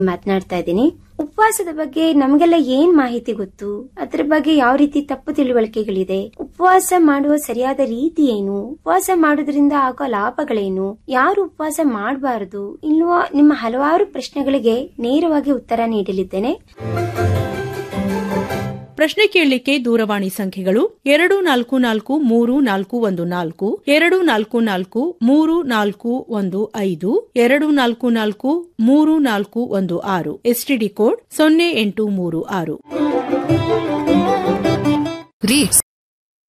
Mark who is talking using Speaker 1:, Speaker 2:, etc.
Speaker 1: ಮಾತನಾಡ್ತಾ ಇದ್ದೀನಿ ಉಪವಾಸದ ಬಗ್ಗೆ ನಮಗೆಲ್ಲ ಏನ್ ಮಾಹಿತಿ ಗೊತ್ತು ಅದ್ರ ಬಗ್ಗೆ ಯಾವ ರೀತಿ ತಪ್ಪು ತಿಳುವಳಿಕೆಗಳಿದೆ ಉಪವಾಸ ಮಾಡುವ ಸರಿಯಾದ ರೀತಿ ಏನು ಉಪವಾಸ ಮಾಡೋದ್ರಿಂದ ಆಗೋ ಲಾಭಗಳೇನು ಯಾರು ಉಪವಾಸ ಮಾಡಬಾರದು ಇನ್ನುವ ನಿಮ್ಮ ಹಲವಾರು ಪ್ರಶ್ನೆಗಳಿಗೆ ನೇರವಾಗಿ ಉತ್ತರ ನೀಡಲಿದ್ದೇನೆ
Speaker 2: ಪ್ರಶ್ನೆ ಕೇಳಲಿಕ್ಕೆ ದೂರವಾಣಿ ಸಂಖ್ಯೆಗಳು ಎರಡು ನಾಲ್ಕು ನಾಲ್ಕು ಮೂರು ನಾಲ್ಕು ಒಂದು ನಾಲ್ಕು ಎರಡು ನಾಲ್ಕು ನಾಲ್ಕು ಮೂರು ನಾಲ್ಕು ಒಂದು ಐದು ಎರಡು ನಾಲ್ಕು ನಾಲ್ಕು ಮೂರು ನಾಲ್ಕು ಒಂದು ಆರು ಎಸ್ಟಿಡಿ ಕೋಡ್ ಸೊನ್ನೆ ಎಂಟು ಮೂರು ಆರು
Speaker 3: ರೀ